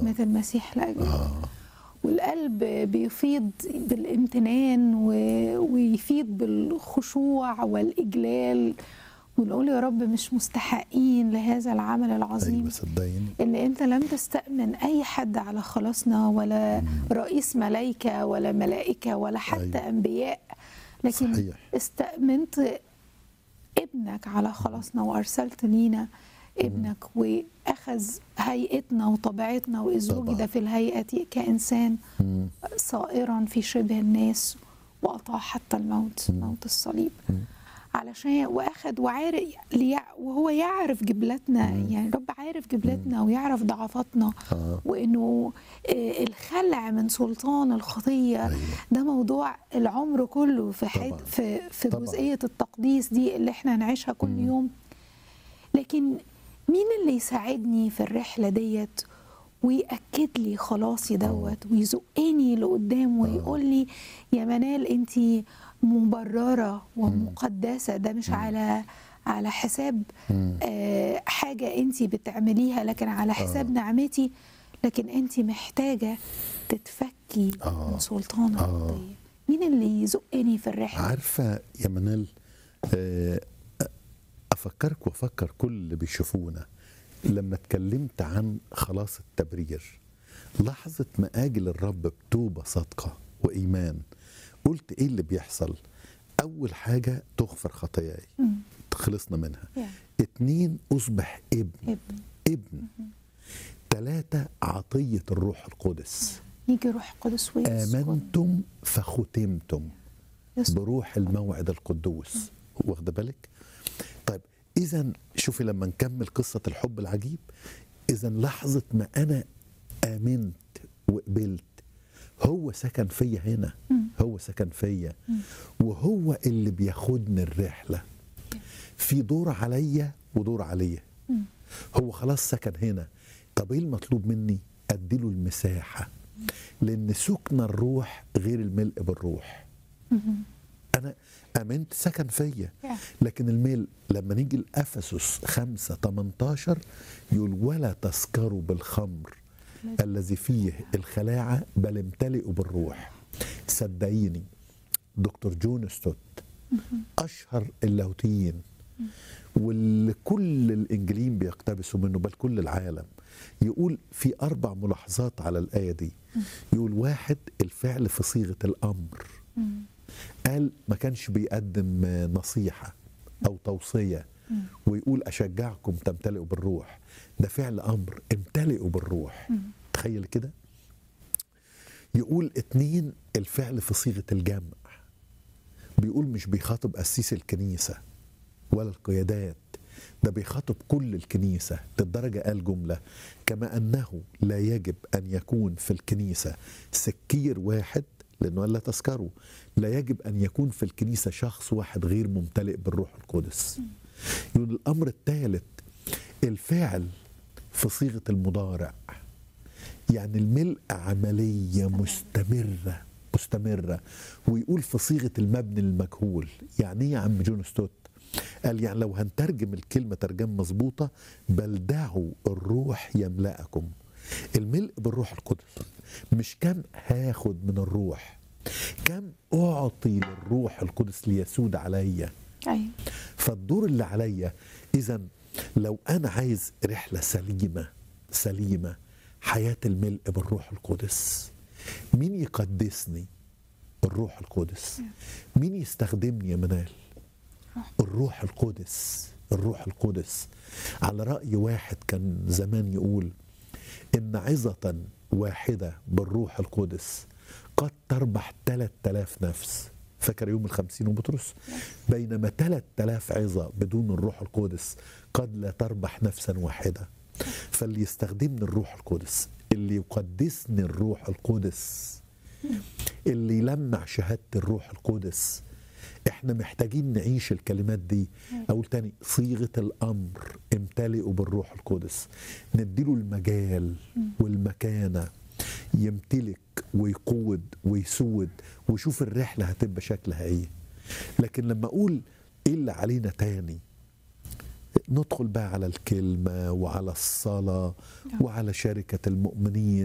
خدمة المسيح لأجلنا آه والقلب بيفيض بالامتنان و- ويفيض بالخشوع والإجلال ونقول يا رب مش مستحقين لهذا العمل العظيم أيوة صدقيني ان انت لم تستأمن اي حد على خلاصنا ولا رئيس ملائكة ولا ملائكة ولا حتى أيوة. انبياء لكن صحيح. استأمنت ابنك على خلاصنا وارسلت لينا ابنك واخذ هيئتنا وطبيعتنا واذ طبعا. وجد في الهيئة كإنسان مم. صائرا في شبه الناس وأطاع حتى الموت موت الصليب علشان واخد وعارف ليع- وهو يعرف جبلتنا يعني رب عارف جبلتنا ويعرف ضعفاتنا آه. وانه آه، الخلع من سلطان الخطيه أيوة. ده موضوع العمر كله في حي... طبعاً. في في طبعاً. جزئيه التقديس دي اللي احنا نعيشها كل يوم لكن مين اللي يساعدني في الرحله ديت ويأكد لي خلاصي دوت ويزقني لقدام ويقول لي يا منال انت مبرره ومقدسه ده مش على على حساب آه حاجه انت بتعمليها لكن على حساب نعمتي لكن انت محتاجه تتفكي آه. من سلطان آه. الخطيه مين اللي يزقني في الرحله عارفة يا منال آه، أفكرك وأفكر كل اللي بيشوفونا لما اتكلمت عن خلاص التبرير لحظة ما أجل الرب بتوبة صادقة وإيمان قلت إيه اللي بيحصل أول حاجة تغفر خطاياي مم. خلصنا منها يعني اتنين أصبح ابن ابن ابن تلاتة عطية الروح القدس يجي روح القدس ويسكن آمنتم فختمتم يسكن. بروح الموعد القدوس واخده بالك طيب اذا شوفي لما نكمل قصه الحب العجيب اذا لحظه ما انا امنت وقبلت هو سكن فيا هنا هو سكن فيا وهو اللي بياخدني الرحله في دور عليا ودور عليا هو خلاص سكن هنا طب ايه المطلوب مني اديله المساحه لان سكن الروح غير الملء بالروح انا امنت سكن فيا يعني. لكن الميل لما نيجي لافسس 5 18 يقول ولا تسكروا بالخمر الذي فيه الخلاعه بل امتلئوا بالروح صدقيني دكتور جون ستوت اشهر اللاهوتيين واللي كل الانجليين بيقتبسوا منه بل كل العالم يقول في اربع ملاحظات على الايه دي يقول واحد الفعل في صيغه الامر قال ما كانش بيقدم نصيحة أو توصية ويقول أشجعكم تمتلئوا بالروح ده فعل أمر امتلئوا بالروح تخيل كده يقول اتنين الفعل في صيغة الجمع بيقول مش بيخاطب قسيس الكنيسة ولا القيادات ده بيخاطب كل الكنيسة للدرجة قال جملة كما أنه لا يجب أن يكون في الكنيسة سكير واحد لأنه قال لا تسكروا لا يجب أن يكون في الكنيسة شخص واحد غير ممتلئ بالروح القدس يقول الأمر الثالث الفعل في صيغة المضارع يعني الملء عملية مستمرة مستمرة ويقول في صيغة المبني المجهول يعني ايه يا عم جون ستوت قال يعني لو هنترجم الكلمة ترجمة مظبوطة بل دعوا الروح يملأكم الملء بالروح القدس مش كم هاخد من الروح كم أعطي للروح القدس ليسود عليا ايوه فالدور اللي عليا اذا لو انا عايز رحله سليمه سليمه حياه الملء بالروح القدس مين يقدسني الروح القدس مين يستخدمني يا منال الروح القدس الروح القدس على رأي واحد كان زمان يقول إن عظة واحدة بالروح القدس قد تربح 3000 نفس فاكر يوم الخمسين وبطرس بينما 3000 عظة بدون الروح القدس قد لا تربح نفسا واحدة فاللي يستخدمني الروح القدس اللي يقدسني الروح القدس اللي يلمع شهادة الروح القدس احنا محتاجين نعيش الكلمات دي اقول تاني صيغه الامر امتلئوا بالروح القدس نديله المجال والمكانه يمتلك ويقود ويسود ويشوف الرحله هتبقى شكلها ايه لكن لما اقول ايه اللي علينا تاني ندخل بقى على الكلمة وعلى الصلاة وعلى شركة المؤمنين